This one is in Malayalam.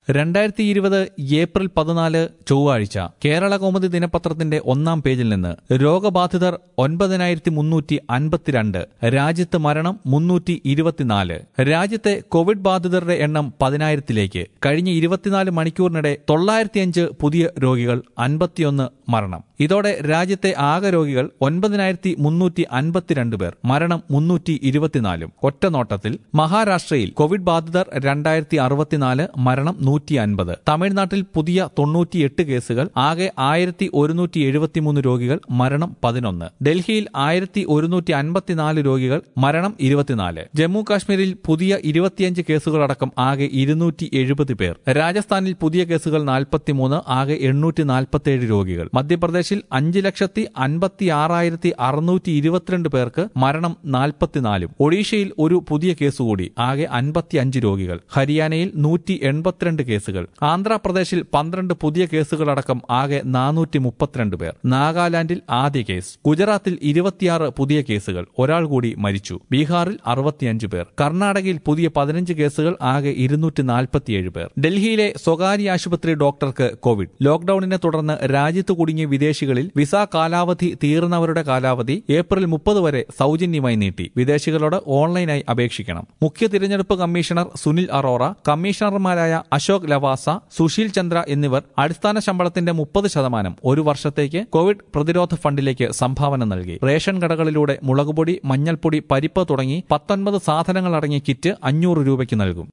രണ്ടായിരത്തി ഇരുപത് ഏപ്രിൽ പതിനാല് ചൊവ്വാഴ്ച കേരള കൗമുദി ദിനപത്രത്തിന്റെ ഒന്നാം പേജിൽ നിന്ന് രോഗബാധിതർ ഒൻപതിനായിരത്തി മുന്നൂറ്റി അൻപത്തിരണ്ട് രാജ്യത്ത് മരണം മുന്നൂറ്റി ഇരുപത്തിനാല് രാജ്യത്തെ കോവിഡ് ബാധിതരുടെ എണ്ണം പതിനായിരത്തിലേക്ക് കഴിഞ്ഞ ഇരുപത്തിനാല് മണിക്കൂറിനിടെ തൊള്ളായിരത്തിയഞ്ച് പുതിയ രോഗികൾ അൻപത്തിയൊന്ന് മരണം ഇതോടെ രാജ്യത്തെ ആകെ രോഗികൾ ഒൻപതിനായിരത്തി മുന്നൂറ്റി അൻപത്തിരണ്ട് പേർ മരണം മുന്നൂറ്റി ഇരുപത്തിനാലും ഒറ്റനോട്ടത്തിൽ മഹാരാഷ്ട്രയിൽ കോവിഡ് ബാധിതർ രണ്ടായിരത്തി അറുപത്തിനാല് മരണം നൂറ്റി അൻപത് തമിഴ്നാട്ടിൽ പുതിയ തൊണ്ണൂറ്റിയെട്ട് കേസുകൾ ആകെ ആയിരത്തി ഒരുന്നൂറ്റി എഴുപത്തിമൂന്ന് രോഗികൾ മരണം പതിനൊന്ന് ഡൽഹിയിൽ ആയിരത്തി ഒരുന്നൂറ്റി അൻപത്തിനാല് രോഗികൾ മരണം ഇരുപത്തിനാല് ജമ്മു കാശ്മീരിൽ പുതിയ ഇരുപത്തിയഞ്ച് കേസുകളടക്കം ആകെ ഇരുന്നൂറ്റി എഴുപത് പേർ രാജസ്ഥാനിൽ പുതിയ കേസുകൾ നാൽപ്പത്തിമൂന്ന് ആകെ എണ്ണൂറ്റി നാൽപ്പത്തിയേഴ് രോഗികൾ മധ്യപ്രദേശിൽ അഞ്ച് ലക്ഷത്തി അൻപത്തി ആറായിരത്തി അറുന്നൂറ്റി ഇരുപത്തിരണ്ട് പേർക്ക് മരണം നാൽപ്പത്തിനാലും ഒഡീഷയിൽ ഒരു പുതിയ കേസ് കൂടി ആകെ അൻപത്തിയഞ്ച് രോഗികൾ ഹരിയാനയിൽ നൂറ്റി എൺപത്തിരണ്ട് കേസുകൾ ആന്ധ്രാപ്രദേശിൽ പന്ത്രണ്ട് പുതിയ കേസുകളടക്കം ആകെ നാനൂറ്റി മുപ്പത്തിരണ്ട് പേർ നാഗാലാൻഡിൽ ആദ്യ കേസ് ഗുജറാത്തിൽ ഇരുപത്തിയാറ് പുതിയ കേസുകൾ ഒരാൾ കൂടി മരിച്ചു ബീഹാറിൽ അറുപത്തിയഞ്ച് പേർ കർണാടകയിൽ പുതിയ പതിനഞ്ച് കേസുകൾ ആകെ ഇരുന്നൂറ്റി നാൽപ്പത്തിയേഴ് പേർ ഡൽഹിയിലെ സ്വകാര്യ ആശുപത്രി ഡോക്ടർക്ക് കോവിഡ് ലോക്ഡൌണിനെ തുടർന്ന് രാജ്യത്ത് കുടുങ്ങിയ വിദേശികളിൽ വിസ കാലാവധി തീർന്നവരുടെ കാലാവധി ഏപ്രിൽ മുപ്പത് വരെ സൗജന്യമായി നീട്ടി വിദേശികളോട് ഓൺലൈനായി അപേക്ഷിക്കണം മുഖ്യ തിരഞ്ഞെടുപ്പ് കമ്മീഷണർ സുനിൽ അറോറ കമ്മീഷണർമാരായ അശോക് ലവാസ സുശീൽ ചന്ദ്ര എന്നിവർ അടിസ്ഥാന ശമ്പളത്തിന്റെ മുപ്പത് ശതമാനം ഒരു വർഷത്തേക്ക് കോവിഡ് പ്രതിരോധ ഫണ്ടിലേക്ക് സംഭാവന നൽകി റേഷൻ കടകളിലൂടെ മുളകുപൊടി മഞ്ഞൾപ്പൊടി പരിപ്പ് തുടങ്ങി പത്തൊൻപത് സാധനങ്ങൾ അടങ്ങിയ കിറ്റ് അഞ്ഞൂറ് രൂപയ്ക്ക് നൽകും